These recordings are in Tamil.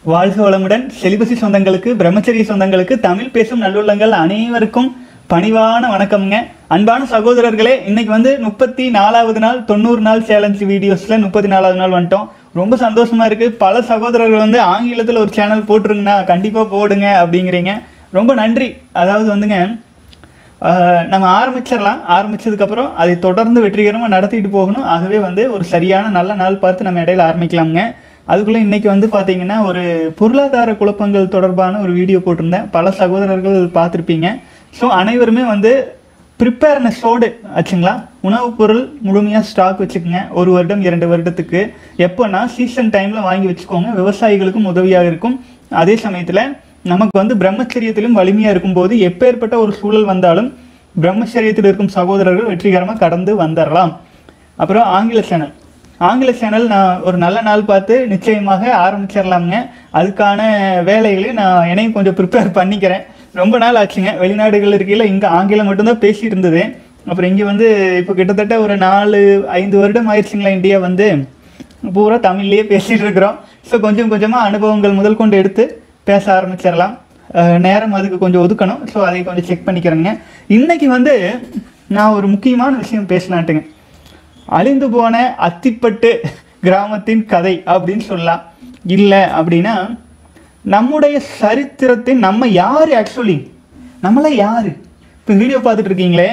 வாழ்க வளமுடன் செலிபசி சொந்தங்களுக்கு பிரம்மச்சரிய சொந்தங்களுக்கு தமிழ் பேசும் நல்லுள்ளங்கள் அனைவருக்கும் பணிவான வணக்கம்ங்க அன்பான சகோதரர்களே இன்னைக்கு வந்து முப்பத்தி நாலாவது நாள் தொண்ணூறு நாள் சேலஞ்ச் வீடியோஸ்ல முப்பத்தி நாலாவது நாள் வந்துட்டோம் ரொம்ப சந்தோஷமா இருக்கு பல சகோதரர்கள் வந்து ஆங்கிலத்தில் ஒரு சேனல் போட்டுருங்கண்ணா கண்டிப்பா போடுங்க அப்படிங்கிறீங்க ரொம்ப நன்றி அதாவது வந்துங்க ஆஹ் நம்ம ஆரம்பிச்சிடலாம் ஆரம்பிச்சதுக்கப்புறம் அதை தொடர்ந்து வெற்றிகரமாக நடத்திட்டு போகணும் ஆகவே வந்து ஒரு சரியான நல்ல நாள் பார்த்து நம்ம இடையில ஆரம்பிக்கலாம்ங்க அதுக்குள்ளே இன்னைக்கு வந்து பார்த்தீங்கன்னா ஒரு பொருளாதார குழப்பங்கள் தொடர்பான ஒரு வீடியோ போட்டிருந்தேன் பல சகோதரர்கள் பார்த்துருப்பீங்க ஸோ அனைவருமே வந்து ப்ரிப்பேர்னஸோடு ஆச்சுங்களா உணவுப் பொருள் முழுமையாக ஸ்டாக் வச்சுக்கோங்க ஒரு வருடம் இரண்டு வருடத்துக்கு எப்போனா சீசன் டைமில் வாங்கி வச்சுக்கோங்க விவசாயிகளுக்கும் உதவியாக இருக்கும் அதே சமயத்தில் நமக்கு வந்து பிரம்மச்சரியத்திலும் வலிமையாக இருக்கும்போது எப்பேற்பட்ட ஒரு சூழல் வந்தாலும் பிரம்மச்சரியத்தில் இருக்கும் சகோதரர்கள் வெற்றிகரமாக கடந்து வந்துடலாம் அப்புறம் ஆங்கில சேனல் ஆங்கில சேனல் நான் ஒரு நல்ல நாள் பார்த்து நிச்சயமாக ஆரம்பிச்சிடலாமுங்க அதுக்கான வேலைகளை நான் என்னையும் கொஞ்சம் ப்ரிப்பேர் பண்ணிக்கிறேன் ரொம்ப நாள் ஆச்சுங்க வெளிநாடுகள் இருக்கையில் இங்கே ஆங்கிலம் மட்டும்தான் பேசிட்டு இருந்தது அப்புறம் இங்கே வந்து இப்போ கிட்டத்தட்ட ஒரு நாலு ஐந்து வருடம் ஆயிடுச்சுங்களா இந்தியா வந்து பூரா தமிழ்லேயே பேசிட்டு இருக்கிறோம் ஸோ கொஞ்சம் கொஞ்சமாக அனுபவங்கள் முதல் கொண்டு எடுத்து பேச ஆரம்பிச்சிடலாம் அஹ் நேரம் அதுக்கு கொஞ்சம் ஒதுக்கணும் ஸோ அதை கொஞ்சம் செக் பண்ணிக்கிறேங்க இன்னைக்கு வந்து நான் ஒரு முக்கியமான விஷயம் பேசலான்ட்டுங்க அழிந்து போன அத்திப்பட்டு கிராமத்தின் கதை அப்படின்னு சொல்லலாம் இல்லை அப்படின்னா நம்முடைய சரித்திரத்தை நம்ம யார் ஆக்சுவலி நம்மள யாரு இப்போ வீடியோ பார்த்துட்டு இருக்கீங்களே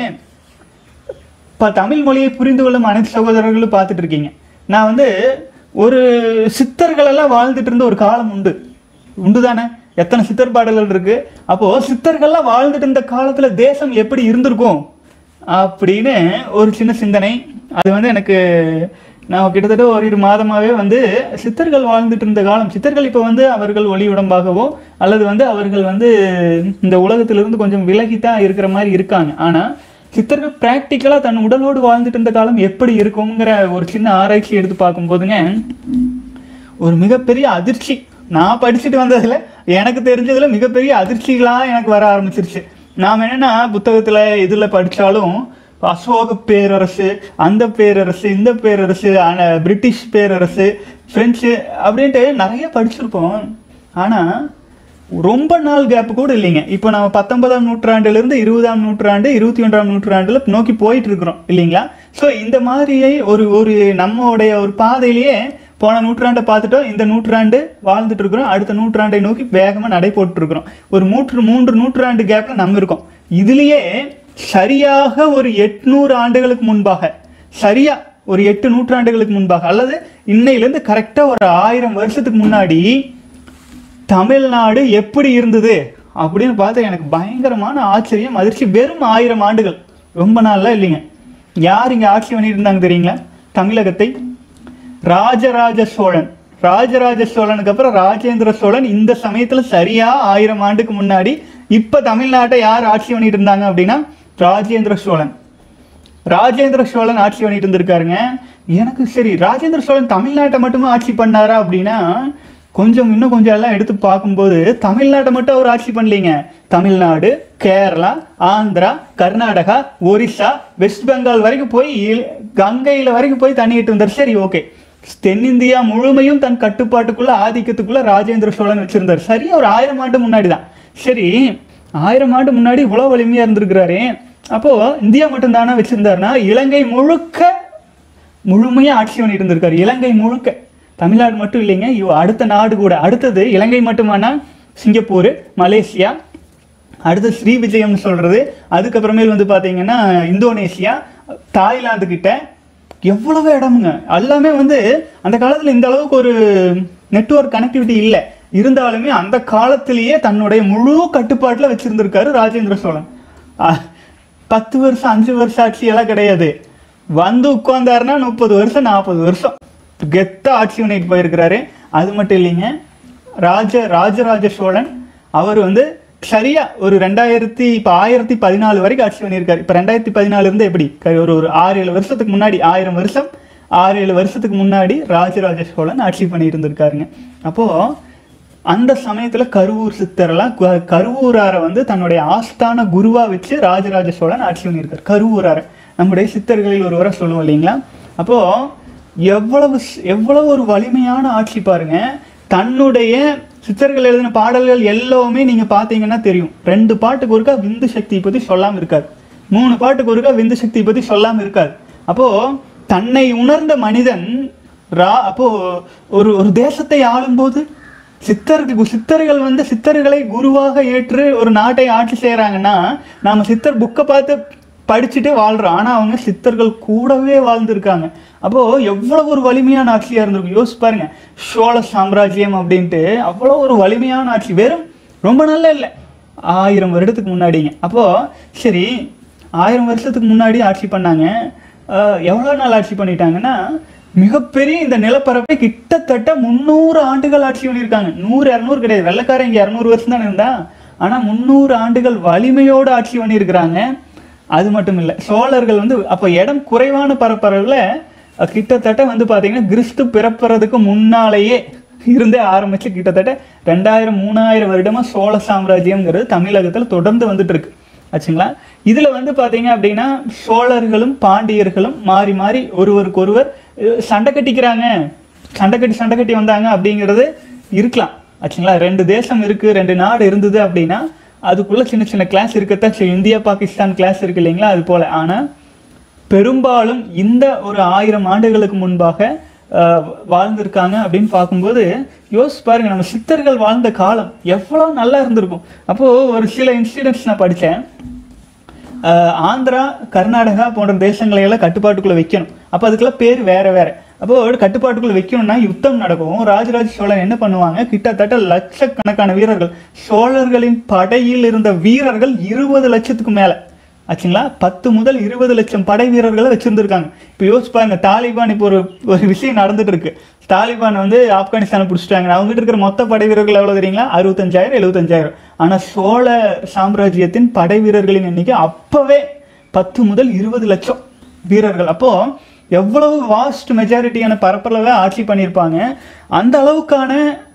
இப்போ தமிழ் மொழியை புரிந்து கொள்ளும் அனைத்து சகோதரர்களும் பார்த்துட்டு இருக்கீங்க நான் வந்து ஒரு சித்தர்களெல்லாம் வாழ்ந்துட்டு இருந்த ஒரு காலம் உண்டு உண்டு தானே எத்தனை சித்தர் பாடல்கள் இருக்கு அப்போ சித்தர்கள்லாம் வாழ்ந்துட்டு இருந்த காலத்துல தேசம் எப்படி இருந்திருக்கும் அப்படின்னு ஒரு சின்ன சிந்தனை அது வந்து எனக்கு நான் கிட்டத்தட்ட ஒரு இரு மாதமாவே வந்து சித்தர்கள் வாழ்ந்துட்டு இருந்த காலம் சித்தர்கள் இப்போ வந்து அவர்கள் ஒளி உடம்பாகவோ அல்லது வந்து அவர்கள் வந்து இந்த உலகத்திலிருந்து கொஞ்சம் விலகித்தான் இருக்கிற மாதிரி இருக்காங்க ஆனா சித்தர்கள் பிராக்டிக்கலா தன் உடலோடு வாழ்ந்துட்டு இருந்த காலம் எப்படி இருக்குங்கிற ஒரு சின்ன ஆராய்ச்சி எடுத்து பார்க்கும்போதுங்க ஒரு மிகப்பெரிய அதிர்ச்சி நான் படிச்சுட்டு வந்ததுல எனக்கு தெரிஞ்சதுல மிகப்பெரிய அதிர்ச்சிகளா எனக்கு வர ஆரம்பிச்சிருச்சு நாம் என்னன்னா புத்தகத்துல இதுல படிச்சாலும் அசோக பேரரசு அந்த பேரரசு இந்த பேரரசு ஆன பிரிட்டிஷ் பேரரசு பிரெஞ்சு அப்படின்ட்டு நிறைய படிச்சிருப்போம் ஆனா ரொம்ப நாள் கேப் கூட இல்லைங்க இப்போ நம்ம பத்தொன்பதாம் நூற்றாண்டுல இருந்து இருபதாம் நூற்றாண்டு இருபத்தி ஒன்றாம் நூற்றாண்டுல நோக்கி போயிட்டு இருக்கிறோம் இல்லைங்களா ஸோ இந்த மாதிரியே ஒரு ஒரு நம்மளுடைய ஒரு பாதையிலேயே போன நூற்றாண்டை பார்த்துட்டோம் இந்த நூற்றாண்டு வாழ்ந்துட்டு இருக்கிறோம் அடுத்த நூற்றாண்டை நோக்கி வேகமாக நடை போட்டு இருக்கிறோம் ஒரு மூன்று மூன்று நூற்றாண்டு கேப்ல நம்ம இருக்கோம் இதுலயே சரியாக ஒரு எட்நூறு ஆண்டுகளுக்கு முன்பாக சரியா ஒரு எட்டு நூற்றாண்டுகளுக்கு முன்பாக அல்லது இன்னையிலேருந்து கரெக்டாக ஒரு ஆயிரம் வருஷத்துக்கு முன்னாடி தமிழ்நாடு எப்படி இருந்தது அப்படின்னு பார்த்தா எனக்கு பயங்கரமான ஆச்சரியம் அதிர்ச்சி வெறும் ஆயிரம் ஆண்டுகள் ரொம்ப நாள்லாம் இல்லைங்க யார் இங்கே ஆட்சி பண்ணிட்டு இருந்தாங்க தெரியுங்களா தமிழகத்தை ராஜராஜ சோழன் ராஜராஜ சோழனுக்கு அப்புறம் ராஜேந்திர சோழன் இந்த சமயத்துல சரியா ஆயிரம் ஆண்டுக்கு முன்னாடி இப்ப தமிழ்நாட்டை யார் ஆட்சி பண்ணிட்டு இருந்தாங்க அப்படின்னா ராஜேந்திர சோழன் ராஜேந்திர சோழன் ஆட்சி பண்ணிட்டு இருந்திருக்காருங்க எனக்கு சரி ராஜேந்திர சோழன் தமிழ்நாட்டை மட்டுமே ஆட்சி பண்ணாரா அப்படின்னா கொஞ்சம் இன்னும் கொஞ்சம் எல்லாம் எடுத்து பார்க்கும்போது தமிழ்நாட்டை மட்டும் அவர் ஆட்சி பண்ணலீங்க தமிழ்நாடு கேரளா ஆந்திரா கர்நாடகா ஒரிசா வெஸ்ட் பெங்கால் வரைக்கும் போய் இ- கங்கையில வரைக்கும் போய் தண்ணிட்டு இருந்தார் சரி ஓகே தென்னிந்தியா முழுமையும் தன் கட்டுப்பாட்டுக்குள்ள ஆதிக்கத்துக்குள்ள ராஜேந்திர சோழன் வச்சிருந்தார் சரியா ஒரு ஆயிரம் ஆண்டு முன்னாடி தான் சரி ஆயிரம் ஆண்டு முன்னாடி இவ்வளோ வலிமையா இருந்திருக்கிறாரு அப்போ இந்தியா மட்டும் தானே வச்சிருந்தாருன்னா இலங்கை முழுக்க முழுமையா ஆட்சி பண்ணிட்டு இருந்திருக்காரு இலங்கை முழுக்க தமிழ்நாடு மட்டும் இல்லைங்க இவ அடுத்த நாடு கூட அடுத்தது இலங்கை மட்டுமானா சிங்கப்பூர் மலேசியா அடுத்து ஸ்ரீ விஜயம்னு சொல்றது அதுக்கப்புறமேல் வந்து பாத்தீங்கன்னா இந்தோனேசியா தாய்லாந்து கிட்ட எவ்வளவு இடமுங்க எல்லாமே வந்து அந்த காலத்துல இந்த அளவுக்கு ஒரு நெட்வொர்க் கனெக்டிவிட்டி இல்லை இருந்தாலுமே அந்த காலத்திலேயே தன்னுடைய முழு கட்டுப்பாட்டுல வச்சிருந்திருக்காரு ராஜேந்திர சோழன் அஹ், பத்து வருஷம் அஞ்சு வருஷம் ஆட்சி எல்லாம் கிடையாது வந்து உட்கார்ந்தாருன்னா முப்பது வருஷம் நாற்பது வருஷம் கெத்தா ஆட்சி பண்ணிட்டு போயிருக்கிறாரு அது மட்டும் இல்லைங்க ராஜ ராஜராஜ சோழன் அவர் வந்து சரியா ஒரு ரெண்டாயிரத்தி இப்போ ஆயிரத்தி பதினாலு வரைக்கும் ஆட்சி பண்ணியிருக்காரு இப்போ ரெண்டாயிரத்தி பதினாலு இருந்து எப்படி க- ஒரு ஒரு ஆறு ஏழு வருஷத்துக்கு முன்னாடி ஆயிரம் வருஷம் ஆறு ஏழு வருஷத்துக்கு முன்னாடி ராஜராஜ சோழன் ஆட்சி பண்ணிட்டு இருந்திருக்காருங்க அப்போ அந்த சமயத்துல கருவூர் சித்தரெல்லாம் க- கருவூராரை வந்து தன்னுடைய ஆஸ்தான குருவா வச்சு ராஜராஜ சோழன் ஆட்சி பண்ணியிருக்காரு கருவூராரை நம்முடைய சித்தர்களில் ஒருவரை சொல்லுவோம் இல்லைங்களா அப்போ எவ்வளவு ஸ்- எவ்வளவு ஒரு வலிமையான ஆட்சி பாருங்க தன்னுடைய சித்தர்கள் எழுதின பாடல்கள் எல்லாமே நீங்க பாத்தீங்கன்னா தெரியும் ரெண்டு பாட்டுக்கு ஒருக்கா விந்து சக்தியை பத்தி சொல்லாம இருக்காது மூணு பாட்டுக்கு ஒருக்கா விந்து சக்தியை பத்தி சொல்லாம இருக்காது அப்போ தன்னை உணர்ந்த மனிதன் ரா அப்போ ஒரு ஒரு தேசத்தை ஆளும்போது சித்தர்கள் சித்தர்கள் வந்து சித்தர்களை குருவாக ஏற்று ஒரு நாட்டை ஆட்சி செய்கிறாங்கன்னா நாம சித்தர் புக்கை பார்த்து படிச்சுட்டு வாழ்றோம் ஆனா அவங்க சித்தர்கள் கூடவே வாழ்ந்திருக்காங்க அப்போ எவ்வளவு ஒரு வலிமையான ஆட்சியா இருந்திருக்கும் யோசிச்சு பாருங்க சோழ சாம்ராஜ்யம் அப்படின்ட்டு அவ்வளோ ஒரு வலிமையான ஆட்சி வெறும் ரொம்ப நல்ல இல்லை ஆயிரம் வருடத்துக்கு முன்னாடிங்க அப்போ சரி ஆயிரம் வருஷத்துக்கு முன்னாடி ஆட்சி பண்ணாங்க ஆஹ் எவ்வளவு நாள் ஆட்சி பண்ணிட்டாங்கன்னா மிகப்பெரிய இந்த நிலப்பரப்பை கிட்டத்தட்ட முந்நூறு ஆண்டுகள் ஆட்சி பண்ணியிருக்காங்க நூறு இரநூறு கிடையாது வெள்ளக்காரன் இங்க இரநூறு வருஷம் தானே இருந்தா ஆனா முந்நூறு ஆண்டுகள் வலிமையோடு ஆட்சி பண்ணியிருக்கிறாங்க அது மட்டும் இல்லை சோழர்கள் வந்து அப்போ இடம் குறைவான பரப்பளவில் அஹ், கிட்டத்தட்ட வந்து பார்த்தீங்கன்னா கிறிஸ்து பிறப்புறதுக்கு முன்னாலேயே இருந்தே ஆரம்பிச்சு கிட்டத்தட்ட ரெண்டாயிரம் மூணாயிரம் வருடமா சோழ சாம்ராஜ்யம்ங்கிறது தமிழகத்தில் தொடர்ந்து வந்துட்டு இருக்கு ஆச்சுங்களா இதுல வந்து பாத்தீங்க அப்படின்னா சோழர்களும் பாண்டியர்களும் மாறி மாறி ஒருவருக்கொருவர் அஹ், சண்டை கட்டிக்கிறாங்க சண்டை கட்டி சண்டை கட்டி வந்தாங்க அப்படிங்கிறது இருக்கலாம் ஆச்சுங்களா ரெண்டு தேசம் இருக்கு ரெண்டு நாடு இருந்தது அப்படின்னா அதுக்குள்ள சின்ன சின்ன கிளாஸ் இருக்கத்தான் செய்யும் இந்தியா பாகிஸ்தான் கிளாஸ் இருக்கு இல்லைங்களா அது போல ஆனா பெரும்பாலும் இந்த ஒரு ஆயிரம் ஆண்டுகளுக்கு முன்பாக அஹ், வாழ்ந்திருக்காங்க அப்படின்னு பார்க்கும்போது யோசிச்சு பாருங்க நம்ம சித்தர்கள் வாழ்ந்த காலம் எவ்வளோ நல்லா இருந்திருக்கும் அப்போ ஒரு சில இன்சிடென்ட்ஸ் நான் படித்தேன் ஆந்திரா கர்நாடகா போன்ற தேசங்களை எல்லாம் கட்டுப்பாட்டுக்குள்ள வைக்கணும் அப்போ அதுக்கெல்லாம் பேர் வேற வேற அப்போ ஒரு கட்டுப்பாட்டுக்குள்ள வைக்கணும்னா யுத்தம் நடக்கும் ராஜராஜ சோழன் என்ன பண்ணுவாங்க கிட்டத்தட்ட லட்சக்கணக்கான வீரர்கள் சோழர்களின் படையில் இருந்த வீரர்கள் இருபது லட்சத்துக்கு மேல ஆச்சுங்களா பத்து முதல் இருபது லட்சம் படை வீரர்களை வச்சிருந்திருக்காங்க இப்போ யோசிச்சு பாருங்க தாலிபான் இப்போ ஒரு ஒரு விஷயம் நடந்துட்டு இருக்கு தாலிபான் வந்து ஆப்கானிஸ்தானை பிடிச்சிட்டாங்க அவங்க இருக்கிற மொத்த படை வீரர்கள் எவ்வளவு தெரியுங்களா அறுபத்தஞ்சாயிரம் எழுபத்தஞ்சாயிரம் ஆனா சோழ சாம்ராஜ்யத்தின் படை வீரர்களின் எண்ணிக்கை அப்பவே பத்து முதல் இருபது லட்சம் வீரர்கள் அப்போ எவ்வளவு வாஸ்ட் மெஜாரிட்டியான பரப்பளவை ஆட்சி பண்ணியிருப்பாங்க அந்த அளவுக்கான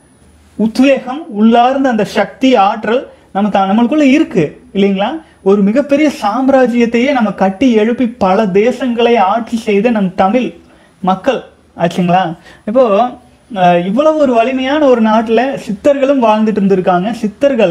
உத்வேகம் உள்ளார்ந்த அந்த சக்தி ஆற்றல் நம்ம தா நம்மளுக்குள்ள இருக்கு இல்லைங்களா ஒரு மிகப்பெரிய சாம்ராஜ்யத்தையே நம்ம கட்டி எழுப்பி பல தேசங்களை ஆட்சி செய்த நம் தமிழ் மக்கள் ஆச்சுங்களா இப்போ அஹ், இவ்வளவு ஒரு வலிமையான ஒரு நாட்டுல சித்தர்களும் வாழ்ந்துட்டு இருந்திருக்காங்க சித்தர்கள்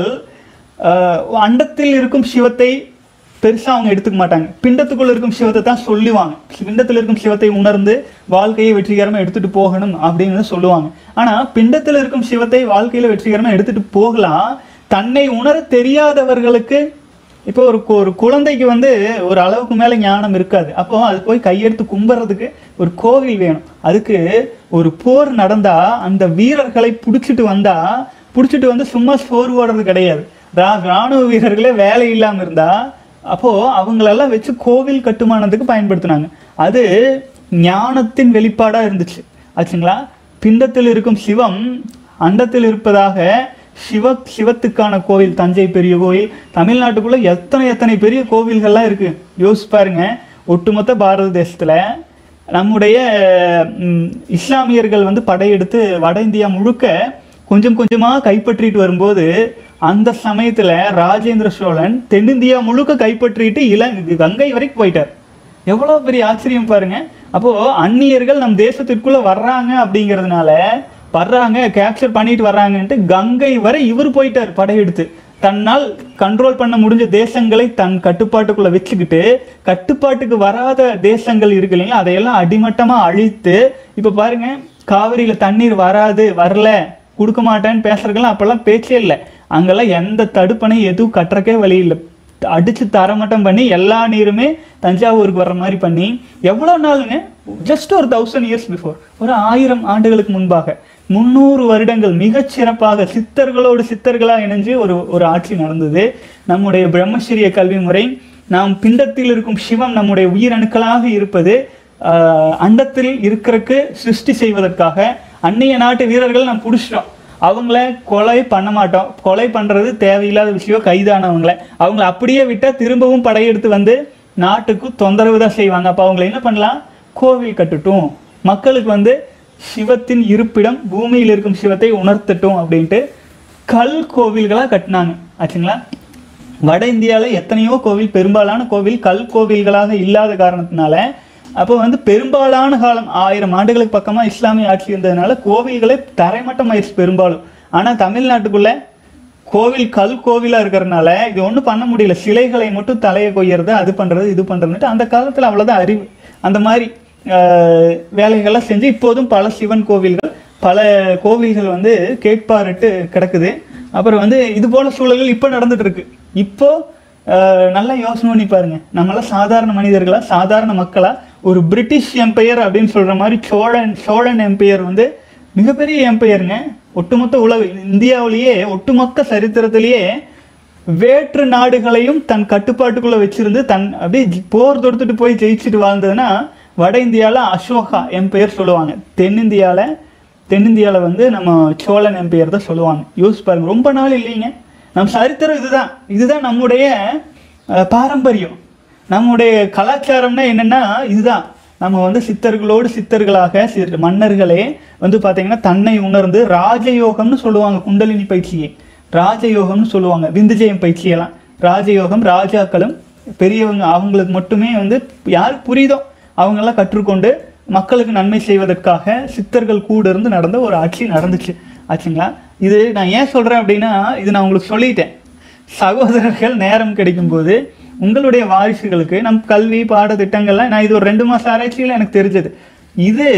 அஹ், அண்டத்தில் இருக்கும் சிவத்தை பெருசா அவங்க எடுத்துக்க மாட்டாங்க பிண்டத்துக்குள்ள இருக்கும் சிவத்தை தான் சொல்லுவாங்க பிண்டத்தில் இருக்கும் சிவத்தை உணர்ந்து வாழ்க்கையை வெற்றிகரமா எடுத்துட்டு போகணும் அப்படின்னு சொல்லுவாங்க ஆனா பிண்டத்தில் இருக்கும் சிவத்தை வாழ்க்கையில வெற்றிகரமா எடுத்துட்டு போகலாம் தன்னை உணர தெரியாதவர்களுக்கு இப்போ ஒரு கு- ஒரு குழந்தைக்கு வந்து ஒரு அளவுக்கு மேல ஞானம் இருக்காது அப்போ அது போய் கையெடுத்து கும்பிட்றதுக்கு ஒரு கோவில் வேணும் அதுக்கு ஒரு போர் நடந்தா அந்த வீரர்களை பிடிச்சிட்டு வந்தா பிடிச்சிட்டு வந்து சும்மா சோறு ஓடுறது கிடையாது ரா- ராணுவ வீரர்களே வேலை இல்லாம இருந்தா அப்போ அவங்களெல்லாம் வச்சு கோவில் கட்டுமானத்துக்கு பயன்படுத்தினாங்க அது ஞானத்தின் வெளிப்பாடா இருந்துச்சு ஆச்சுங்களா பிண்டத்தில் இருக்கும் சிவம் அண்டத்தில் இருப்பதாக சிவ சிவத்துக்கான கோவில் தஞ்சை பெரிய கோயில் தமிழ்நாட்டுக்குள்ள எத்தனை எத்தனை பெரிய கோவில்கள்லாம் இருக்கு யோசிச்சு பாருங்க ஒட்டுமொத்த பாரத தேசத்துல நம்முடைய ம், இஸ்லாமியர்கள் வந்து படையெடுத்து வட இந்தியா முழுக்க கொஞ்சம் கொஞ்சமா கைப்பற்றிட்டு வரும்போது அந்த சமயத்துல ராஜேந்திர சோழன் தென்னிந்தியா முழுக்க கைப்பற்றிட்டு இலங்கை கங்கை வரைக்கும் போயிட்டார் எவ்வளவு பெரிய ஆச்சரியம் பாருங்க அப்போ அந்நியர்கள் நம் தேசத்திற்குள்ள வர்றாங்க அப்படிங்கிறதுனால வர்றாங்க கேப்சர் பண்ணிட்டு வர்றாங்கன்ட்டு கங்கை வரை இவர் போயிட்டார் படையெடுத்து தன்னால் கண்ட்ரோல் பண்ண முடிஞ்ச தேசங்களை தன் கட்டுப்பாட்டுக்குள்ள வச்சுக்கிட்டு கட்டுப்பாட்டுக்கு வராத தேசங்கள் இருக்கு இல்லைங்களா அதையெல்லாம் அடிமட்டமா அழித்து இப்ப பாருங்க காவிரியில தண்ணீர் வராது வரல கொடுக்க மாட்டேன்னு பேசுறதுக்கெல்லாம் அப்பெல்லாம் பேச்சே இல்லை அங்கெல்லாம் எந்த தடுப்பணையும் எதுவும் கட்டுறக்கே வழி இல்லை அடிச்சு தரமட்டம் பண்ணி எல்லா நீருமே தஞ்சாவூருக்கு வர்ற மாதிரி பண்ணி எவ்வளவு நாளுங்க ஜஸ்ட் ஒரு தௌசண்ட் இயர்ஸ் பிஃபோர் ஒரு ஆயிரம் ஆண்டுகளுக்கு முன்பாக முந்நூறு வருடங்கள் மிகச் சிறப்பாக சித்தர்களோடு சித்தர்களா இணைஞ்சு ஒரு ஒரு ஆட்சி நடந்தது நம்முடைய பிரம்மச்சரிய கல்வி முறை நாம் பிண்டத்தில் இருக்கும் சிவம் நம்முடைய உயிரணுக்களாக இருப்பது ஆஹ், அண்டத்தில் இருக்கிறக்கு சிருஷ்டி செய்வதற்காக அந்நிய நாட்டு வீரர்கள் நாம் பிடிச்சிட்டோம் அவங்கள கொலை பண்ண மாட்டோம் கொலை பண்றது தேவையில்லாத விஷயம் கைதானவங்கள அவங்கள அப்படியே விட்டா திரும்பவும் படையெடுத்து வந்து நாட்டுக்கு தொந்தரவு தான் செய்வாங்க அப்போ அவங்கள என்ன பண்ணலாம் கோவில் கட்டட்டும் மக்களுக்கு வந்து சிவத்தின் இருப்பிடம் பூமியில் இருக்கும் சிவத்தை உணர்த்தட்டும் அப்படின்ட்டு கல் கோவில்களாக கட்டினாங்க ஆச்சுங்களா வட இந்தியாவில் எத்தனையோ கோவில் பெரும்பாலான கோவில் கல் கோவில்களாக இல்லாத காரணத்தினால அப்போ வந்து பெரும்பாலான காலம் ஆயிரம் ஆண்டுகளுக்கு பக்கமா இஸ்லாமிய ஆட்சி இருந்ததுனால கோவில்களை தரைமட்டம் ஆயிடுச்சு பெரும்பாலும் ஆனால் தமிழ்நாட்டுக்குள்ள கோவில் கல் கோவிலா இருக்கிறதுனால இது ஒன்றும் பண்ண முடியல சிலைகளை மட்டும் தலையை கொய்யறது அது பண்றது இது பண்றதுன்ட்டு அந்த காலத்துல அவ்வளவுதான் அறிவு அந்த மாதிரி ஆஹ், வேலைகள்லாம் செஞ்சு இப்போதும் பல சிவன் கோவில்கள் பல கோவில்கள் வந்து கேட்பாரிட்டு கிடக்குது அப்புறம் வந்து இது போல சூழல்கள் இப்போ நடந்துட்டு இருக்கு இப்போ ஆஹ், நல்லா யோசனை பண்ணி பாருங்க நம்மளாம் சாதாரண மனிதர்களா சாதாரண மக்களா ஒரு பிரிட்டிஷ் எம்பையர் அப்படின்னு சொல்ற மாதிரி சோழன் சோழன் எம்பையர் வந்து மிகப்பெரிய எம்பையருங்க ஒட்டுமொத்த உலக இந்தியாவிலேயே ஒட்டுமொத்த சரித்திரத்திலேயே வேற்று நாடுகளையும் தன் கட்டுப்பாட்டுக்குள்ள வச்சிருந்து தன் அப்படியே ஜி- போர் தொடுத்துட்டு போய் ஜெயிச்சுட்டு வாழ்ந்ததுன்னா வட இந்தியால அசோகா எம்பையர் சொல்லுவாங்க தென்னிந்தியால தென்னிந்தியால வந்து நம்ம சோழன் எம்பையர் தான் சொல்லுவாங்க யோசிச்சு பாருங்க ரொம்ப நாள் இல்லைங்க நம் சரித்திரம் இதுதான் இதுதான் நம்முடைய அஹ், பாரம்பரியம் நம்முடைய கலாச்சாரம்னா என்னன்னா இதுதான் நம்ம வந்து சித்தர்களோடு சித்தர்களாக சி- மன்னர்களே வந்து பாத்தீங்கன்னா தன்னை உணர்ந்து ராஜயோகம்னு சொல்லுவாங்க குண்டலினி பயிற்சியை ராஜயோகம்னு சொல்லுவாங்க விந்துஜயம் பயிற்சியெல்லாம் ராஜயோகம் ராஜாக்களும் பெரியவங்க அவங்களுக்கு மட்டுமே வந்து யார் புரியுதோ அவங்கெல்லாம் கற்றுக்கொண்டு மக்களுக்கு நன்மை செய்வதற்காக சித்தர்கள் கூட இருந்து நடந்த ஒரு ஆட்சி நடந்துச்சு ஆச்சுங்களா இது நான் ஏன் சொல்றேன் அப்படின்னா இது நான் உங்களுக்கு சொல்லிட்டேன் சகோதரர்கள் நேரம் கிடைக்கும்போது உங்களுடைய வாரிசுகளுக்கு நம் கல்வி பாடத்திட்டங்கள்லாம் நான் இது ஒரு ரெண்டு மாசம் ஆராய்ச்சியில் எனக்கு தெரிஞ்சது இது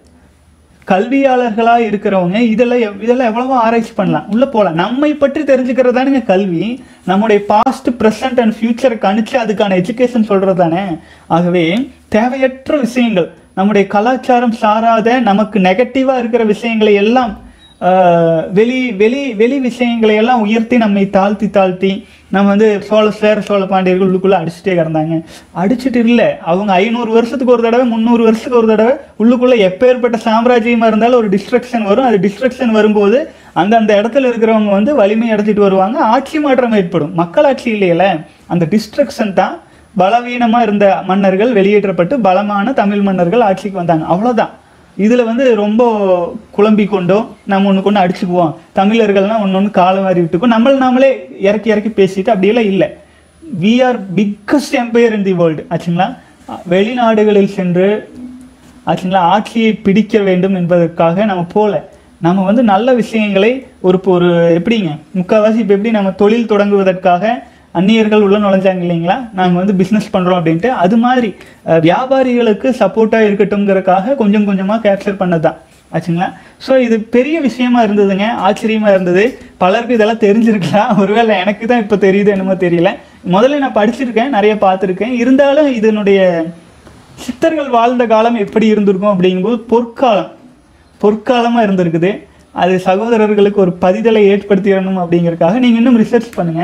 கல்வியாளர்களா இருக்கிறவங்க இதெல்லாம் எவ்- இதெல்லாம் எவ்வளவோ ஆராய்ச்சி பண்ணலாம் உள்ள போகலாம் நம்மை பற்றி தெரிஞ்சுக்கிறது தானுங்க கல்வி நம்முடைய பாஸ்ட் ப்ரெசன்ட் அண்ட் ஃபியூச்சரை கணிச்சு அதுக்கான எஜுகேஷன் சொல்றது தானே ஆகவே தேவையற்ற விஷயங்கள் நம்முடைய கலாச்சாரம் சாராத நமக்கு நெகட்டிவா இருக்கிற விஷயங்களை எல்லாம் ஆஹ், வெளி வெளி வெளி விஷயங்களை எல்லாம் உயர்த்தி நம்மை தாழ்த்தி தாழ்த்தி நம்ம வந்து சோழ சேர சோழ பாண்டியர்கள் உள்ளுக்குள்ள அடிச்சுட்டே கிடந்தாங்க அடிச்சுட்டு இல்லை அவங்க ஐநூறு வருஷத்துக்கு ஒரு தடவை முந்நூறு வருஷத்துக்கு ஒரு தடவை உள்ளுக்குள்ள எப்பேற்பட்ட சாம்ராஜ்யமா இருந்தாலும் ஒரு டிஸ்ட்ரக்ஷன் வரும் அது டிஸ்ட்ரக்ஷன் வரும்போது அந்த அந்த இடத்துல இருக்கிறவங்க வந்து வலிமை அடைச்சிட்டு வருவாங்க ஆட்சி மாற்றம் ஏற்படும் மக்களாட்சி இல்லையில அந்த டிஸ்ட்ரக்ஷன் தான் பலவீனமா இருந்த மன்னர்கள் வெளியேற்றப்பட்டு பலமான தமிழ் மன்னர்கள் ஆட்சிக்கு வந்தாங்க அவ்வளவுதான் இதுல வந்து ரொம்ப குழம்பி கொண்டோ நம்ம ஒண்ணு கொண்டு அடிச்சுக்குவோம் தமிழர்கள்னா ஒன்று ஒன்று காலம் வாரி விட்டுக்கும் நம்மள நாமளே இறக்கி இறக்கி பேசிட்டு அப்படியெல்லாம் இல்லை we are biggest empire in the world ஆச்சுங்களா வெளிநாடுகளில் சென்று ஆச்சுங்களா ஆட்சியை பிடிக்க வேண்டும் என்பதற்காக நம்ம போல நம்ம வந்து நல்ல விஷயங்களை ஒரு இப்போ ஒரு எப்படிங்க முக்கால்வாசி இப்போ எப்படி நம்ம தொழில் தொடங்குவதற்காக அந்நியர்கள் உள்ள நுழைஞ்சாங்க இல்லைங்களா நாங்கள் வந்து பிஸ்னஸ் பண்ணுறோம் அப்படின்ட்டு அது மாதிரி அஹ், வியாபாரிகளுக்கு சப்போர்ட்டாக இருக்கட்டும்ங்கிறதுக்காக கொஞ்சம் கொஞ்சமாக கேப்சர் பண்ணது தான் ஆச்சுங்களா ஸோ இது பெரிய விஷயமா இருந்ததுங்க ஆச்சரியமா இருந்தது பலருக்கு இதெல்லாம் தெரிஞ்சிருக்கலாம் ஒருவேளை எனக்கு தான் இப்போ தெரியுது என்னமோ தெரியல முதல்ல நான் படிச்சிருக்கேன் நிறைய பார்த்துருக்கேன் இருந்தாலும் இதனுடைய சித்தர்கள் வாழ்ந்த காலம் எப்படி இருந்திருக்கும் அப்படிங்கும்போது பொற்காலம் பொற்காலமாக இருந்திருக்குது அது சகோதரர்களுக்கு ஒரு பதிதலை ஏற்படுத்திடணும் அப்படிங்கறதுக்காக நீங்கள் இன்னும் ரிசர்ச் பண்ணுங்க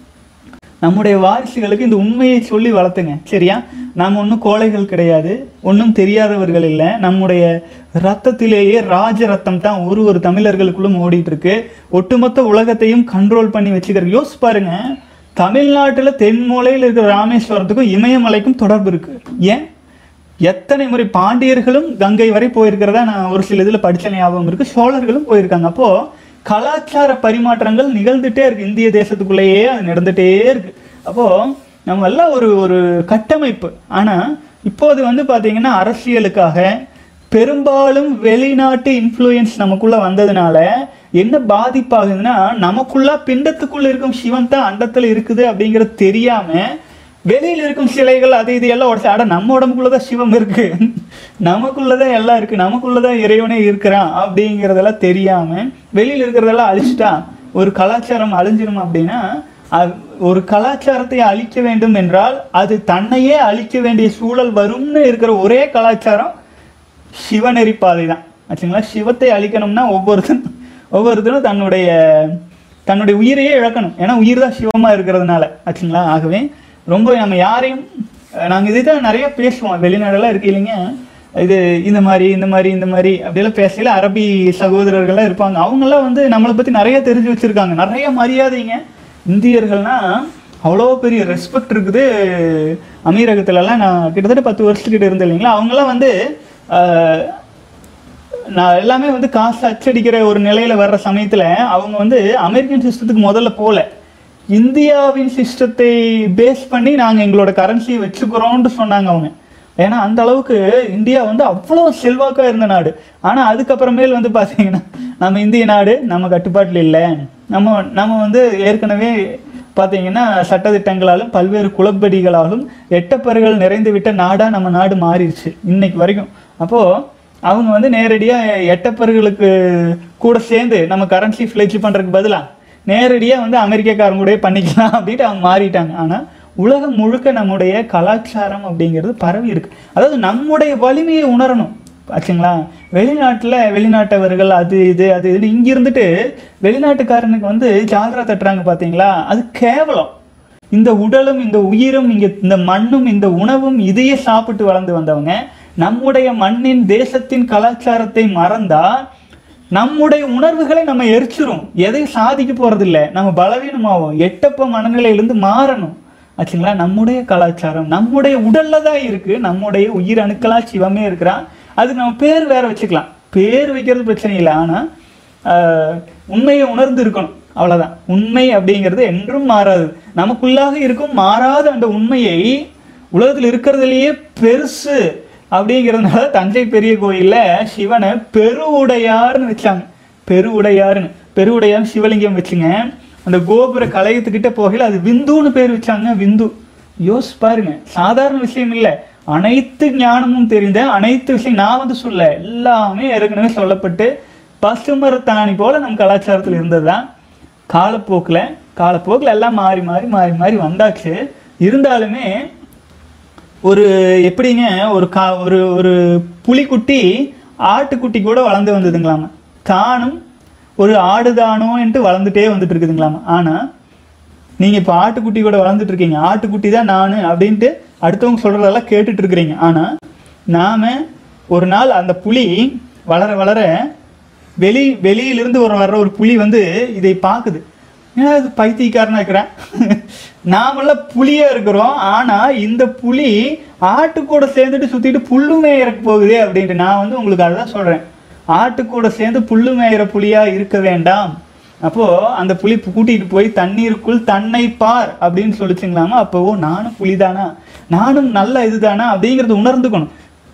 நம்முடைய வாரிசுகளுக்கு இந்த உண்மையை சொல்லி வளர்த்துங்க சரியா நாம் ஒன்றும் கோழைகள் கிடையாது ஒன்றும் தெரியாதவர்கள் இல்லை நம்முடைய ரத்தத்திலேயே ராஜ ரத்தம் தான் ஒரு ஒரு தமிழர்களுக்குள்ளும் ஓடிட்டு இருக்கு ஒட்டுமொத்த உலகத்தையும் கண்ட்ரோல் பண்ணி வச்சுக்கிற யோசிச்சு பாருங்க தமிழ்நாட்டுல தென் மூலையில் இருக்கிற ராமேஸ்வரத்துக்கும் இமயமலைக்கும் தொடர்பு இருக்கு ஏன் எத்தனை முறை பாண்டியர்களும் கங்கை வரை போயிருக்கிறதா நான் ஒரு சில இதுல படிச்ச ஞாபகம் இருக்கு சோழர்களும் போயிருக்காங்க அப்போ கலாச்சார பரிமாற்றங்கள் நிகழ்ந்துட்டே இருக்கு இந்திய தேசத்துக்குள்ளேயே அது நடந்துட்டே இருக்கு அப்போ நம்ம எல்லாம் ஒரு ஒரு கட்டமைப்பு ஆனா இப்போது வந்து பாத்தீங்கன்னா அரசியலுக்காக பெரும்பாலும் வெளிநாட்டு இன்ஃப்ளூயன்ஸ் நமக்குள்ள வந்ததுனால என்ன பாதிப்பாகுதுன்னா நமக்குள்ள பிண்டத்துக்குள்ள இருக்கும் சிவன் தான் அண்டத்துல இருக்குது அப்படிங்கிறது தெரியாம வெளியில இருக்கும் சிலைகள் அது இது எல்லாம் உடச்சு அட நம்ம உடம்புக்குள்ளதான் சிவம் இருக்கு நமக்குள்ளதான் எல்லாம் இருக்கு நமக்குள்ளதான் இறைவனே இருக்கிறான் அப்படிங்கறதெல்லாம் தெரியாம வெளியில இருக்கிறதெல்லாம் அழிச்சிட்டா ஒரு கலாச்சாரம் அழிஞ்சிரும் அப்படின்னா அது- ஒரு கலாச்சாரத்தை அழிக்க வேண்டும் என்றால் அது தன்னையே அழிக்க வேண்டிய சூழல் வரும்னு இருக்கிற ஒரே கலாச்சாரம் சிவநெறி பாதை தான் ஆச்சுங்களா சிவத்தை அழிக்கணும்னா ஒவ்வொருத்தரும் ஒவ்வொருத்தரும் தன்னுடைய தன்னுடைய உயிரையே இழக்கணும் ஏன்னா உயிர் தான் சிவமா இருக்கிறதுனால ஆச்சுங்களா ஆகவே ரொம்ப நம்ம யாரையும் அஹ், நாங்க இதுதான் நிறைய பேசுவோம் வெளிநாடெல்லாம் இருக்கு இல்லைங்க இது இந்த மாதிரி இந்த மாதிரி இந்த மாதிரி அப்படியெல்லாம் பேசல அரபி சகோதரர்கள்லாம் இருப்பாங்க அவங்கெல்லாம் வந்து நம்மளை பத்தி நிறைய தெரிஞ்சு வச்சிருக்காங்க நிறைய மரியாதைங்க இந்தியர்கள்னா அவ்வளோ பெரிய ரெஸ்பெக்ட் இருக்குது அமீரகத்துலலாம் நான் கிட்டத்தட்ட பத்து வருஷத்துக்கிட்ட இருந்தேன் இல்லைங்களா அவங்கெல்லாம் வந்து ஆஹ், நான் எல்லாமே வந்து காசு அச்சடிக்கிற ஒரு நிலையில வர்ற சமயத்துல அவங்க வந்து அமெரிக்கன் சிஸ்டத்துக்கு முதல்ல போல இந்தியாவின் சிஸ்டத்தை பேஸ் பண்ணி நாங்க எங்களோட கரன்சியை வச்சுக்கிறோம்னு சொன்னாங்க அவங்க ஏன்னா அந்த அளவுக்கு இந்தியா வந்து அவ்வளோ செல்வாக்கா இருந்த நாடு ஆனா அதுக்கப்புறமேல் வந்து பாத்தீங்கன்னா நம்ம இந்திய நாடு நம்ம கட்டுப்பாட்டில் இல்லை நம்ம நம்ம வந்து ஏற்கனவே பார்த்தீங்கன்னா சட்டதிட்டங்களாலும் பல்வேறு குளப்படிகளாலும் எட்டப்பர்கள் நிறைந்து விட்ட நாடாக நம்ம நாடு மாறிடுச்சு இன்னைக்கு வரைக்கும் அப்போது அவங்க வந்து நேரடியாக எட்டப்பர்களுக்கு கூட சேர்ந்து நம்ம கரன்சி ஃப்ளெஜ் பண்ணுறதுக்கு பதிலாக நேரடியாக வந்து அமெரிக்காக்காரங்க கூடயே பண்ணிக்கலாம் அப்படின்ட்டு அவங்க மாறிட்டாங்க ஆனால் உலகம் முழுக்க நம்முடைய கலாச்சாரம் அப்படிங்கிறது பரவி இருக்கு அதாவது நம்முடைய வலிமையை உணரணும் ஆச்சுங்களா வெளிநாட்டில் வெளிநாட்டவர்கள் அது இது அது இது இங்க இருந்துட்டு வெளிநாட்டுக்காரனுக்கு வந்து ஜாலரா தட்டுறாங்க பார்த்தீங்களா அது கேவலம் இந்த உடலும் இந்த உயிரும் இங்க இந்த மண்ணும் இந்த உணவும் இதையே சாப்பிட்டு வளர்ந்து வந்தவங்க நம்முடைய மண்ணின் தேசத்தின் கலாச்சாரத்தை மறந்தா நம்முடைய உணர்வுகளை நம்ம எரிச்சிரும் எதையும் சாதிக்க போறதில்ல நம்ம பலவீனமாவோம் எட்டப்ப மனநிலையிலிருந்து மாறணும் ஆச்சுங்களா நம்முடைய கலாச்சாரம் நம்முடைய உடல்ல தான் இருக்கு நம்முடைய உயிர் அணுக்களா சிவமே இருக்கிறான் அதுக்கு நம்ம பேர் வேற வச்சுக்கலாம் பேர் வைக்கிறது பிரச்சனை இல்லை ஆனா ஆஹ், உண்மையை உணர்ந்து இருக்கணும் அவ்வளவுதான் உண்மை அப்படிங்கிறது என்றும் மாறாது நமக்குள்ளாக இருக்கும் மாறாத அந்த உண்மையை உலகத்தில் இருக்கிறதுலயே பெருசு அப்படிங்கிறதுனால தஞ்சை பெரிய கோயில்ல சிவனை பெருவுடையார்னு வச்சாங்க பெருவுடையார்னு பெருவுடையார் சிவலிங்கம் வச்சுங்க அந்த கோபுர கலையத்துக்கிட்ட போகையில் அது விந்துன்னு பேர் வச்சாங்க விந்து யோசி பாருங்க சாதாரண விஷயம் இல்லை அனைத்து ஞானமும் தெரிந்த அனைத்து விஷயம் நான் வந்து சொல்ல எல்லாமே ஏற்கனவே சொல்லப்பட்டு பசுமரத்தாணி போல நம் கலாச்சாரத்தில் இருந்ததுதான் காலப்போக்கில் காலப்போக்கில் எல்லாம் மாறி மாறி மாறி மாறி வந்தாச்சு இருந்தாலுமே ஒரு எப்படிங்க ஒரு கா ஒரு ஒரு புலிக்குட்டி ஆட்டுக்குட்டி கூட வளர்ந்து வந்ததுங்களாமா தானும் ஒரு ஆடுதானோன்ட்டு வளர்ந்துட்டே வந்துட்டு இருக்குதுங்களாமா ஆனால் நீங்கள் இப்போ ஆட்டுக்குட்டி கூட வளர்ந்துட்டு இருக்கீங்க ஆட்டுக்குட்டி தான் நான் அப்படின்ட்டு அடுத்தவங்க சொல்கிறதெல்லாம் கேட்டுட்டு இருக்கிறீங்க ஆனால் நாம் ஒரு நாள் அந்த புலி வளர வளர வெளி வெளியிலிருந்து ஒரு வர்ற ஒரு புலி வந்து இதை பார்க்குது ஏன்னா இது பைத்தியக்காரனா இருக்கிறேன் நாமெல்லாம் புலியா இருக்கிறோம் ஆனா இந்த புலி ஆட்டு கூட சேர்ந்துட்டு சுத்திட்டு புல்லு மேயறக்கு போகுதே அப்படின்ட்டு நான் வந்து உங்களுக்கு அதுதான் சொல்றேன் ஆட்டு கூட சேர்ந்து புல்லு மேயிற புலியா இருக்க வேண்டாம் அப்போ அந்த புலி கூட்டிட்டு போய் தண்ணீருக்குள் தன்னை பார் அப்படின்னு சொல்லிச்சுங்களாமா அப்போ ஓ, நானும் புலிதானா நானும் நல்ல இதுதானா அப்படிங்கறத உணர்ந்துக்கணும்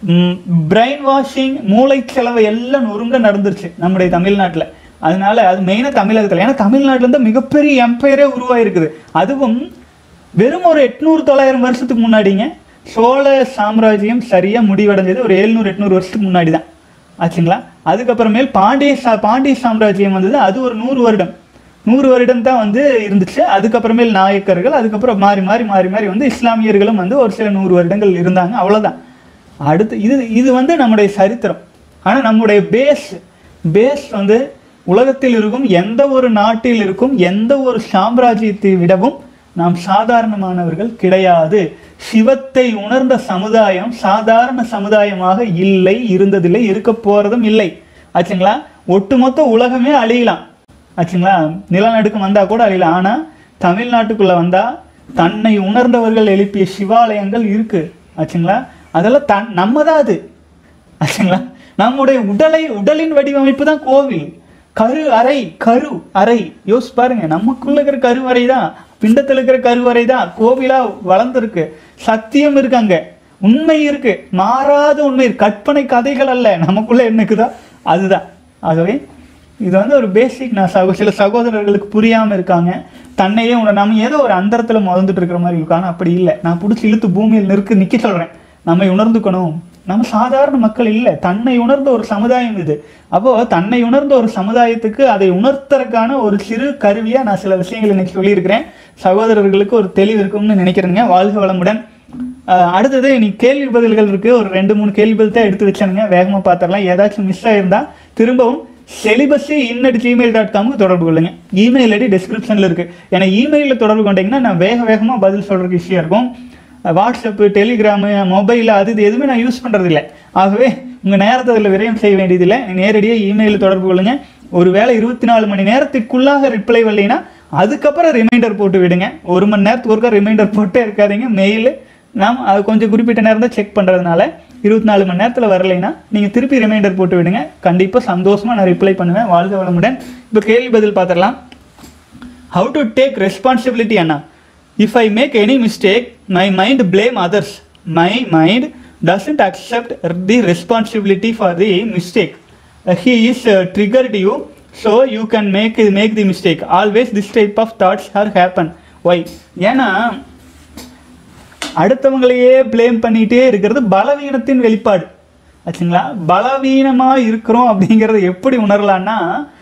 பிரெயின் வாஷிங் மூளை செலவு எல்லாம் நொறுங்க நடந்துருச்சு நம்முடைய தமிழ்நாட்டுல அதனால அது மெயினாக தமிழகத்தில் ஏன்னா தமிழ்நாட்டுல இருந்து மிகப்பெரிய எம்பையரே உருவாயிருக்குது அதுவும் வெறும் ஒரு எட்நூறு தொள்ளாயிரம் வருஷத்துக்கு முன்னாடிங்க சோழ சாம்ராஜ்யம் சரியா முடிவடைஞ்சது ஒரு எழுநூறு எட்நூறு வருஷத்துக்கு முன்னாடி தான் ஆச்சுங்களா அதுக்கப்புறமேல் பாண்டிய சா பாண்டிய சாம்ராஜ்யம் வந்தது அது ஒரு நூறு வருடம் நூறு வருடம் தான் வந்து இருந்துச்சு அதுக்கப்புறமேல் நாயக்கர்கள் அதுக்கப்புறம் மாறி மாறி மாறி மாறி வந்து இஸ்லாமியர்களும் வந்து ஒரு சில நூறு வருடங்கள் இருந்தாங்க அவ்வளவுதான் அடுத்து இது இது வந்து நம்முடைய சரித்திரம் ஆனா நம்முடைய பேஸ் பேஸ் வந்து உலகத்தில் இருக்கும் எந்த ஒரு நாட்டில் இருக்கும் எந்த ஒரு சாம்ராஜ்யத்தை விடவும் நாம் சாதாரணமானவர்கள் கிடையாது சிவத்தை உணர்ந்த சமுதாயம் சாதாரண சமுதாயமாக இல்லை இருந்ததில்லை இருக்க போறதும் இல்லை ஆச்சுங்களா ஒட்டுமொத்த உலகமே அழியலாம் ஆச்சுங்களா நிலநடுக்கம் வந்தா கூட அழியலாம் ஆனா தமிழ்நாட்டுக்குள்ள வந்தா தன்னை உணர்ந்தவர்கள் எழுப்பிய சிவாலயங்கள் இருக்கு ஆச்சுங்களா அதெல்லாம் தன் நம்ம தான் அது ஆச்சுங்களா நம்முடைய உடலை உடலின் வடிவமைப்பு தான் கோவில் கரு அறை கரு அறை யோசிச்சு பாருங்க நமக்குள்ள இருக்கிற கருவறை தான் பிண்டத்தில் இருக்கிற கருவறை தான் கோவிலா வளர்ந்துருக்கு சத்தியம் இருக்கு அங்க உண்மை இருக்கு மாறாத உண்மை இருக்கு. கற்பனை கதைகள் அல்ல நமக்குள்ள என்ன இருக்குதோ அதுதான் ஆகவே இது வந்து ஒரு பேசிக் நான் சகோ சில சகோதரர்களுக்கு புரியாம இருக்காங்க தன்னையே உண நம்ம ஏதோ ஒரு அந்தரத்துல முதந்துட்டு இருக்கிற மாதிரி இருக்கும் ஆனா அப்படி இல்லை நான் பிடிச்சி இழுத்து பூமியில் நிற்கு நிக்க சொல்றேன் நம்மை உணர்ந்துக்கணும் நம்ம சாதாரண மக்கள் இல்லை தன்னை உணர்ந்த ஒரு சமுதாயம் இது அப்போ தன்னை உணர்ந்த ஒரு சமுதாயத்துக்கு அதை உணர்த்தறதுக்கான ஒரு சிறு கருவியா நான் சில விஷயங்கள் இன்னைக்கு சொல்லியிருக்கிறேன் சகோதரர்களுக்கு ஒரு தெளிவு இருக்கும்னு நினைக்கிறேங்க வாழ்க வளமுடன் அஹ் அடுத்தது நீ கேள்வி பதில்கள் இருக்கு ஒரு ரெண்டு மூணு கேள்வி பதில் தான் எடுத்து வச்சானுங்க வேகமா பார்த்துடலாம் ஏதாச்சும் மிஸ் ஆயிருந்தா திரும்பவும் செலிபஸி இன்னட் ஜிமெயில் டாட் காமுக்கு தொடர்பு கொள்ளுங்க இமெயில் ஐடி டிஸ்கிரிப்ஷனில் இருக்கு ஏன்னா இமெயிலில் தொடர்பு கொண்டீங்கன்னா நான் வேக வேகமாக பதில் சொல்றதுக்கு ஈஸியாக இருக்கும் வாட்ஸ்அப்பு டெலிகிராமு மொபைல் அது இது எதுவுமே நான் யூஸ் பண்ணுறது இல்லை ஆகவே உங்கள் நேரத்தை அதில் விரயம் செய்ய வேண்டியதில்லை நேரடியாக இமெயிலில் தொடர்பு கொள்ளுங்க ஒருவேளை இருபத்தி நாலு மணி நேரத்துக்குள்ளாக ரிப்ளை வரலைன்னா அதுக்கப்புறம் ரிமைண்டர் போட்டு விடுங்க ஒரு மணி நேரத்துக்கு ஒருக்கா ரிமைண்டர் போட்டே இருக்காதீங்க மெயில் நாம் அது கொஞ்சம் குறிப்பிட்ட நேரம் தான் செக் பண்ணுறதுனால இருபத்தி நாலு மணி நேரத்தில் வரலைன்னா நீங்கள் திருப்பி ரிமைண்டர் போட்டு விடுங்க கண்டிப்பாக சந்தோஷமாக நான் ரிப்ளை பண்ணுவேன் வாழ்க வளமுடன் இப்போ கேள்வி பதில் பார்த்துடலாம் how to take responsibility anna if i make any mistake my mind blame others my mind doesn't accept the responsibility for the mistake he is uh, triggered you so you can make make the mistake always this type of thoughts are happen why ஏன்னா அடுத்தவங்களையே ப்ளேம் பண்ணிட்டே இருக்கிறது பலவீனத்தின் வெளிப்பாடு ஆச்சுங்களா பலவீனமாக இருக்கிறோம் அப்படிங்கிறத எப்படி உணரலான்னா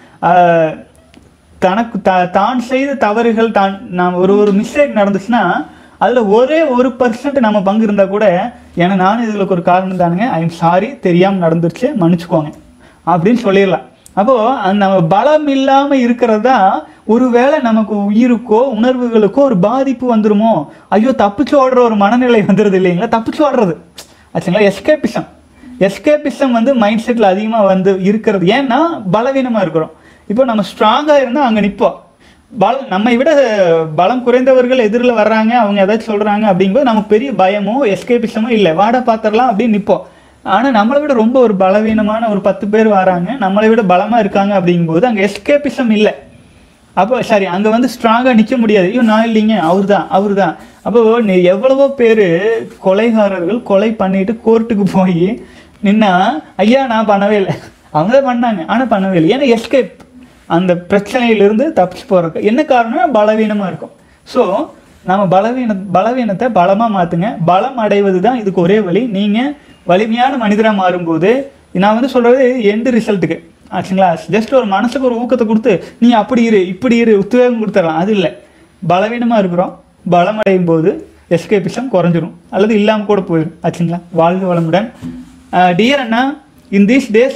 ஆஹ், தனக்கு த தான் செய்த தவறுகள் தான் நாம் ஒரு ஒரு மிஸ்டேக் நடந்துச்சுன்னா அதில் ஒரே ஒரு பர்சன்ட் நம்ம பங்கு இருந்தால் கூட ஏன்னா நானும் இதில் ஒரு காரணம் தானுங்க ஐ எம் சாரி தெரியாமல் நடந்துருச்சு மன்னிச்சுக்கோங்க அப்படின்னு சொல்லிடலாம் அப்போது அந்த நம்ம பலம் இல்லாமல் இருக்கிறது தான் ஒருவேளை நமக்கு உயிருக்கோ உணர்வுகளுக்கோ ஒரு பாதிப்பு வந்துருமோ ஐயோ தப்பிச்சு ஓடுற ஒரு மனநிலை வந்துடுது இல்லைங்களா தப்பிச்சு ஓடுறது ஆச்சுங்களா எஸ்கேபிசம் எஸ்கேபிசம் வந்து மைண்ட் செட்டில் அதிகமாக வந்து இருக்கிறது ஏன்னா பலவீனமாக இருக்கிறோம் இப்போ நம்ம ஸ்ட்ராங்காக இருந்தால் அங்கே நிற்போம் பல நம்மை விட பலம் குறைந்தவர்கள் எதிரில் வர்றாங்க அவங்க ஏதாச்சும் சொல்கிறாங்க அப்படிங்கும்போது நமக்கு பெரிய பயமோ எஸ்கேபிசமோ இல்லை வாடா பார்த்துடலாம் அப்படின்னு நிற்போம் ஆனால் நம்மளை விட ரொம்ப ஒரு பலவீனமான ஒரு பத்து பேர் வராங்க நம்மளை விட பலமாக இருக்காங்க அப்படிங்கும்போது அங்கே எஸ்கேபிசம் இல்லை அப்போ சரி அங்கே வந்து ஸ்ட்ராங்காக நிற்க முடியாது ஐயோ நான் இல்லைங்க அவர் தான் அவர் தான் அப்போ நீ எவ்வளவோ பேர் கொலைகாரர்கள் கொலை பண்ணிட்டு கோர்ட்டுக்கு போய் நின்னா ஐயா நான் பண்ணவே இல்லை அவங்க தான் பண்ணாங்க ஆனால் பண்ணவே இல்லை ஏன்னா எஸ்கேப் அந்த பிரச்சனையிலிருந்து தப்பிச்சு போகிறதுக்கு என்ன காரணம் பலவீனமாக இருக்கும் ஸோ நம்ம பலவீன பலவீனத்தை பலமாக மாற்றுங்க பலம் அடைவது தான் இதுக்கு ஒரே வழி நீங்கள் வலிமையான மனிதராக மாறும்போது நான் வந்து சொல்கிறது எண்டு ரிசல்ட்டுக்கு ஆச்சுங்களா ஜஸ்ட் ஒரு மனசுக்கு ஒரு ஊக்கத்தை கொடுத்து நீ அப்படி இரு இப்படி இரு உத்வேகம் கொடுத்துடலாம் அது இல்லை பலவீனமாக இருக்கிறோம் பலம் அடையும் போது எஸ்கேபிசம் குறைஞ்சிரும் அல்லது இல்லாமல் கூட போயிடும் ஆச்சுங்களா வாழ்க வளமுடன் டியர் அண்ணா in these days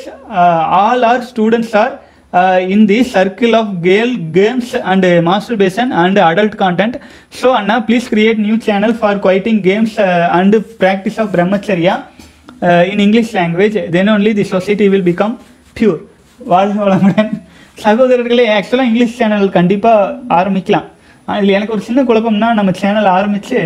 all are students are in the circle of gale games and masturbation and adult content so அண்ணா please create new channel for quitting games and practice of brahmacharya in English language then only the society will become pure வாழ்க வளமுடன் சகோதரர்களே ஆக்சுவலாக இங்கிலீஷ் சேனல் கண்டிப்பாக ஆரம்பிக்கலாம் அதில் எனக்கு ஒரு சின்ன குழப்பம்னா நம்ம சேனல் ஆரம்பித்து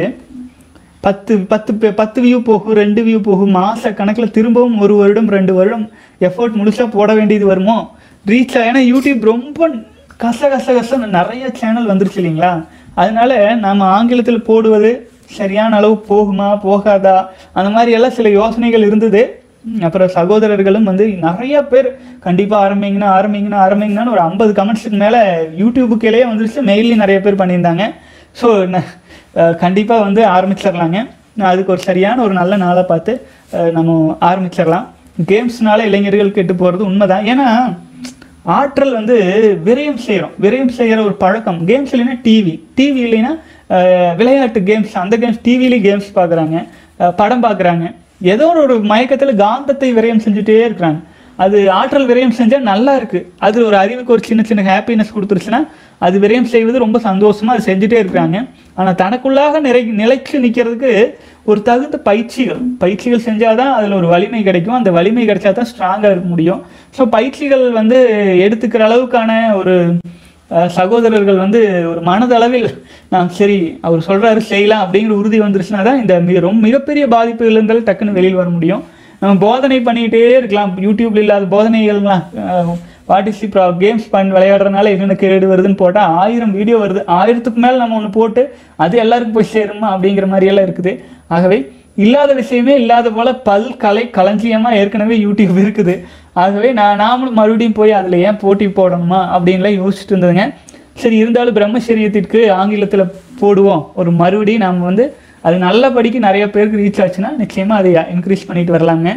பத்து பத்து பே- பத்து வியூ போகும் ரெண்டு வியூ போகும் மாத கணக்கில் திரும்பவும் ஒரு வருடம் ரெண்டு வருடம் எஃபோர்ட் முழுசாக போட வேண்டியது வருமோ ரீச் ஏன்னா யூடியூப் ரொம்ப கச கச கசன்னு நிறைய சேனல் வந்துருச்சு இல்லைங்களா அதனால நம்ம ஆங்கிலத்தில் போடுவது சரியான அளவு போகுமா போகாதா அந்த மாதிரி எல்லாம் சில யோசனைகள் இருந்தது அப்புறம் சகோதரர்களும் வந்து நிறைய பேர் கண்டிப்பாக ஆரம்பிங்கன்னா ஆரம்பிங்கன்னா ஆரம்பிங்கன்னு ஒரு ஐம்பது கமெண்ட்ஸுக்கு மேலே யூடியூபுக்கிலேயே வந்துருச்சு மெயிலையும் நிறைய பேர் பண்ணியிருந்தாங்க ஸோ கண்டிப்பாக வந்து ஆரம்பிச்சிடலாங்க நான் அதுக்கு ஒரு சரியான ஒரு நல்ல நாளை பார்த்து அஹ், நம்ம ஆரம்பிச்சிடலாம் கேம்ஸ்னால இளைஞர்கள் கெட்டு போகிறது உண்மைதான் ஏன்னா ஆற்றல் வந்து விரயம் செய்கிறோம் விரயம் செய்கிற ஒரு பழக்கம் கேம்ஸ் இல்லைன்னா டிவி டிவி இல்லைன்னா அஹ், விளையாட்டு கேம்ஸ் அந்த கேம்ஸ் டிவிலேயும் கேம்ஸ் பார்க்குறாங்க படம் பார்க்குறாங்க ஏதோ ஒரு மயக்கத்தில் காந்தத்தை விரயம் செஞ்சுட்டே இருக்கிறாங்க அது ஆற்றல் விரயம் செஞ்சால் நல்லா இருக்கு அது ஒரு அறிவுக்கு ஒரு சின்ன சின்ன ஹாப்பினஸ் கொடுத்துருச்சுன்னா அது விரயம் செய்வது ரொம்ப சந்தோஷமா அது செஞ்சுட்டே இருக்காங்க ஆனால் தனக்குள்ளாக நிறை நிலைச்சு நிற்கிறதுக்கு ஒரு தகுந்த பயிற்சிகள் பயிற்சிகள் செஞ்சாதான் அதில் ஒரு வலிமை கிடைக்கும் அந்த வலிமை கிடைச்சா தான் ஸ்ட்ராங்காக இருக்க முடியும் ஸோ பயிற்சிகள் வந்து எடுத்துக்கிற அளவுக்கான ஒரு அஹ், சகோதரர்கள் வந்து ஒரு மனதளவில் நான் சரி அவர் சொல்றாரு செய்யலாம் அப்படிங்கிற உறுதி வந்துருச்சுன்னா தான் இந்த மிக ரொம்ப மிகப்பெரிய பாதிப்புகள் இருந்தாலும் டக்குன்னு வெளியில் வர முடியும் நம்ம போதனை பண்ணிக்கிட்டே இருக்கலாம் யூடியூப்ல இல்லாத போதனைகள்லாம் வாட் இஸ் ப்ரா கேம்ஸ் பண்ணி விளையாடுறதுனால என்னென்ன கேடு வருதுன்னு போட்டால் ஆயிரம் வீடியோ வருது ஆயிரத்துக்கு மேலே நம்ம ஒன்று போட்டு அது எல்லாருக்கும் போய் சேருமா அப்படிங்கிற மாதிரியெல்லாம் இருக்குது ஆகவே இல்லாத விஷயமே இல்லாத போல பல் கலை களஞ்சியமா ஏற்கனவே யூடியூப் இருக்குது ஆகவே நான் நாமளும் மறுபடியும் போய் அதில் ஏன் போட்டி போடணுமா அப்படின்லாம் யோசிச்சுட்டு இருந்ததுங்க சரி இருந்தாலும் பிரம்மச்சரியத்திற்கு ஆங்கிலத்தில் போடுவோம் ஒரு மறுபடியும் நாம் வந்து அது நல்லபடிக்கு நிறைய பேருக்கு ரீச் ஆச்சுன்னா நிச்சயமாக அதை இன்க்ரீஸ் பண்ணிட்டு வரலாங்க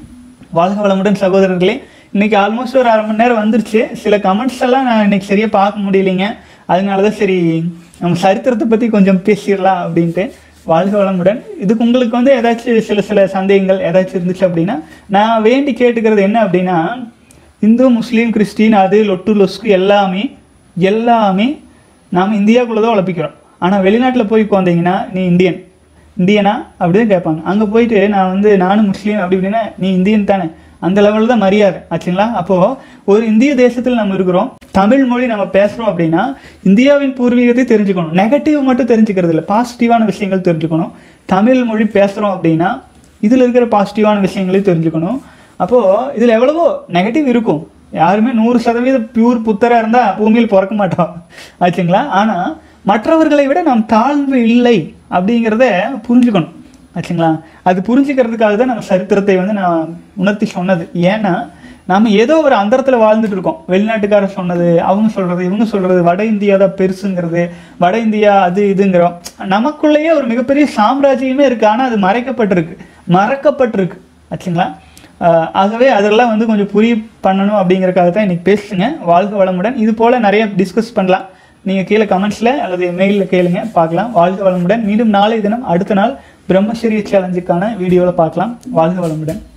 வாழ்க வளமுடன் சகோதரர்களே இன்னைக்கு ஆல்மோஸ்ட் ஒரு அரை மணி நேரம் வந்துருச்சு சில கமெண்ட்ஸ் எல்லாம் நான் இன்னைக்கு சரியாக பார்க்க முடியலைங்க அதனால தான் சரி நம்ம சரித்திரத்தை பற்றி கொஞ்சம் பேசிடலாம் அப்படின்ட்டு வாழ்க வளமுடன் இதுக்கு உங்களுக்கு வந்து ஏதாச்சும் சில சில சந்தேகங்கள் ஏதாச்சும் இருந்துச்சு அப்படின்னா நான் வேண்டி கேட்டுக்கிறது என்ன அப்படின்னா இந்து முஸ்லீம் கிறிஸ்டின் அது லொட்டு லொஸ்கு எல்லாமே எல்லாமே நாம் இந்தியாவுக்குள்ளே தான் உழப்பிக்கிறோம் ஆனால் வெளிநாட்டில் போய் உட்காந்தீங்கன்னா நீ இந்தியன் இந்தியனா அப்படின்னு கேட்பாங்க அங்கே போயிட்டு நான் வந்து நானும் முஸ்லீம் அப்படி இப்படின்னா நீ இந்தியன் தானே அந்த லெவலில் தான் மரியாதை ஆச்சுங்களா அப்போது ஒரு இந்திய தேசத்தில் நம்ம இருக்கிறோம் தமிழ் மொழி நம்ம பேசுகிறோம் அப்படின்னா இந்தியாவின் பூர்வீகத்தை தெரிஞ்சுக்கணும் நெகட்டிவ் மட்டும் தெரிஞ்சுக்கிறது இல்லை பாசிட்டிவான விஷயங்கள் தெரிஞ்சுக்கணும் தமிழ் மொழி பேசுகிறோம் அப்படின்னா இதில் இருக்கிற பாசிட்டிவான விஷயங்களையும் தெரிஞ்சுக்கணும் அப்போது இதில் எவ்வளவோ நெகட்டிவ் இருக்கும் யாருமே நூறு சதவீதம் பியூர் புத்தராக இருந்தால் பூமியில் பிறக்க மாட்டோம் ஆச்சுங்களா ஆனால் மற்றவர்களை விட நாம் தாழ்வு இல்லை அப்படிங்கிறத புரிஞ்சுக்கணும் ஆச்சுங்களா அது புரிஞ்சுக்கிறதுக்காக தான் நம்ம சரித்திரத்தை வந்து நான் உணர்த்தி சொன்னது ஏன்னா நாம ஏதோ ஒரு அந்தரத்துல வாழ்ந்துட்டு இருக்கோம் வெளிநாட்டுக்காரர் சொன்னது அவங்க சொல்றது இவங்க சொல்றது வட இந்தியா தான் பெருசுங்கிறது வட இந்தியா அது இதுங்கிறோம் நமக்குள்ளேயே ஒரு மிகப்பெரிய சாம்ராஜ்யமே இருக்கு ஆனா அது மறைக்கப்பட்டிருக்கு மறக்கப்பட்டிருக்கு ஆச்சுங்களா ஆஹ் ஆகவே அதெல்லாம் வந்து கொஞ்சம் புரிய பண்ணணும் அப்படிங்கறதுக்காக தான் இன்னைக்கு பேசுங்க வாழ்க வளமுடன் இது போல நிறைய டிஸ்கஸ் பண்ணலாம் நீங்கள் கீழே கமெண்ட்ஸில் அல்லது மெயிலில் கேளுங்க பார்க்கலாம் வாழ்க வளமுடன் மீண்டும் நாளை தினம் அடுத்த நாள் பிரம்மச்சரிய சேலஞ்சுக்கான வீடியோவில் பார்க்கலாம் வாழ்க வளமுடன்